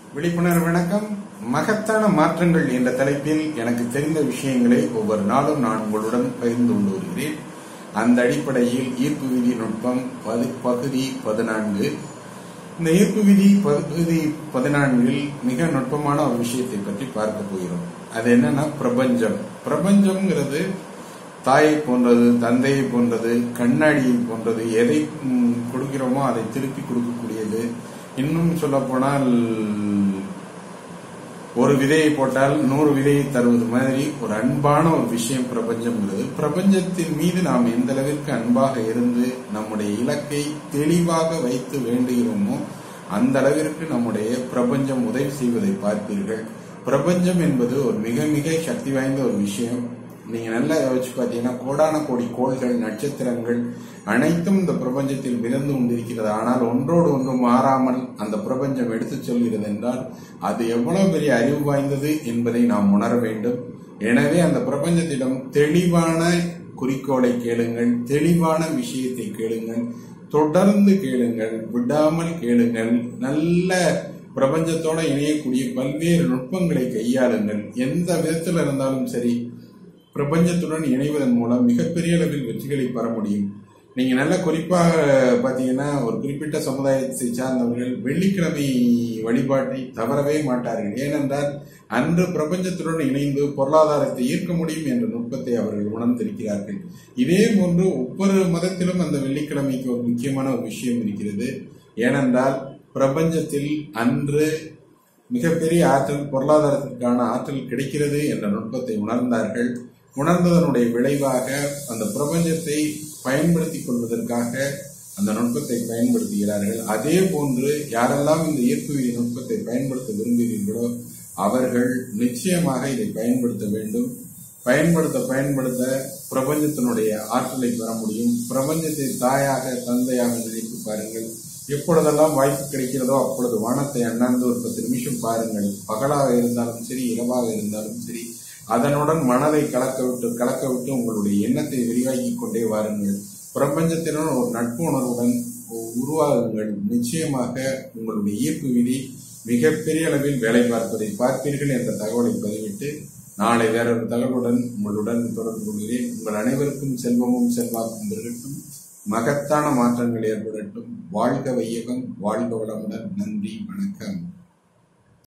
விழிப்புணர்வு வணக்கம் மகத்தான மாற்றங்கள் என்ற தலைப்பில் எனக்கு தெரிந்த விஷயங்களை ஒவ்வொரு நாளும் நான் உங்களுடன் பகிர்ந்து கொண்டு வருகிறேன் அந்த அடிப்படையில் ஈர்ப்பு விதி நுட்பம் பதி- பகுதி பதினான்கு இந்த ஈர்ப்பு விதி பகுதி பதினான்கில் மிக நுட்பமான ஒரு விஷயத்தை பற்றி பார்க்க போகிறோம் அது என்னன்னா பிரபஞ்சம் பிரபஞ்சம்ங்கிறது தாயை போன்றது தந்தையை போன்றது கண்ணாடியை போன்றது எதை ம், கொடுக்கிறோமோ அதை திருப்பி கொடுக்கக்கூடியது இன்னும் சொல்ல போனால் ஒரு விதையை போட்டால் நூறு விதையை தருவது மாதிரி ஒரு அன்பான ஒரு விஷயம் பிரபஞ்சம்ங்கிறது பிரபஞ்சத்தின் மீது நாம் எந்த அளவிற்கு அன்பாக இருந்து நம்முடைய இலக்கை தெளிவாக வைத்து வேண்டுகிறோமோ அந்த அளவிற்கு நம்முடைய பிரபஞ்சம் உதவி செய்வதை பார்ப்பீர்கள் பிரபஞ்சம் என்பது ஒரு மிக மிக சக்தி வாய்ந்த ஒரு விஷயம் நீங்க நல்லா யோசிச்சு பார்த்தீங்கன்னா கோடான கோடி கோள்கள் நட்சத்திரங்கள் அனைத்தும் இந்த பிரபஞ்சத்தில் விழுந்து கொண்டிருக்கிறது ஆனால் ஒன்றோடு ஒன்று மாறாமல் அந்த பிரபஞ்சம் எடுத்துச் சொல்கிறது என்றால் அது எவ்வளவு பெரிய அறிவு வாய்ந்தது என்பதை நாம் உணர வேண்டும் எனவே அந்த பிரபஞ்சத்திடம் தெளிவான குறிக்கோளை கேளுங்கள் தெளிவான விஷயத்தை கேளுங்கள் தொடர்ந்து கேளுங்கள் விடாமல் கேளுங்கள் நல்ல பிரபஞ்சத்தோட இணையக்கூடிய பல்வேறு நுட்பங்களை கையாளுங்கள் எந்த விதத்தில் இருந்தாலும் சரி பிரபஞ்சத்துடன் இணைவதன் மூலம் மிகப்பெரிய அளவில் வெற்றிகளை பெற முடியும் நீங்க நல்ல குறிப்பாக பாத்தீங்கன்னா ஒரு குறிப்பிட்ட சமுதாயத்தை சார்ந்தவர்கள் வெள்ளிக்கிழமை வழிபாட்டை தவறவே மாட்டார்கள் ஏனென்றால் அன்று பிரபஞ்சத்துடன் இணைந்து பொருளாதாரத்தை ஈர்க்க முடியும் என்ற நுட்பத்தை அவர்கள் உணர்ந்திருக்கிறார்கள் இதே போன்று ஒவ்வொரு மதத்திலும் அந்த வெள்ளிக்கிழமைக்கு ஒரு முக்கியமான ஒரு விஷயம் இருக்கிறது ஏனென்றால் பிரபஞ்சத்தில் அன்று மிகப்பெரிய ஆற்றல் பொருளாதாரத்திற்கான ஆற்றல் கிடைக்கிறது என்ற நுட்பத்தை உணர்ந்தார்கள் உணர்ந்ததனுடைய விளைவாக அந்த பிரபஞ்சத்தை பயன்படுத்திக் கொள்வதற்காக அந்த நுட்பத்தை பயன்படுத்துகிறார்கள் அதே போன்று யாரெல்லாம் இந்த ஈர்ப்பு விதி நுட்பத்தை பயன்படுத்த விரும்புகிறீர்களோ அவர்கள் நிச்சயமாக இதை பயன்படுத்த வேண்டும் பயன்படுத்த பயன்படுத்த பிரபஞ்சத்தினுடைய ஆற்றலை பெற முடியும் பிரபஞ்சத்தை தாயாக தந்தையாக நினைத்து பாருங்கள் எப்பொழுதெல்லாம் வாய்ப்பு கிடைக்கிறதோ அப்பொழுது வானத்தை அண்ணாந்து ஒரு பத்து நிமிஷம் பாருங்கள் பகலாக இருந்தாலும் சரி இரவாக இருந்தாலும் சரி அதனுடன் மனதை கலக்க விட்டு கலக்க விட்டு உங்களுடைய எண்ணத்தை விரிவாக்கிக் கொண்டே வாருங்கள் பிரபஞ்சத்தினுடன் ஒரு நட்பு உணர்வுடன் உருவாகுங்கள் நிச்சயமாக உங்களுடைய ஈர்ப்பு விதி மிகப்பெரிய அளவில் வேலை பார்ப்பதை பார்ப்பீர்கள் என்ற தகவலை பதிவிட்டு நாளை வேறொரு தகவலுடன் உங்களுடன் தொடர்பு கொள்கிறேன் உங்கள் அனைவருக்கும் செல்வமும் செல்வாக்கும் பெருகட்டும் மகத்தான மாற்றங்கள் ஏற்படட்டும் வாழ்க வையகம் வாழ்க வளமுடன் நன்றி வணக்கம்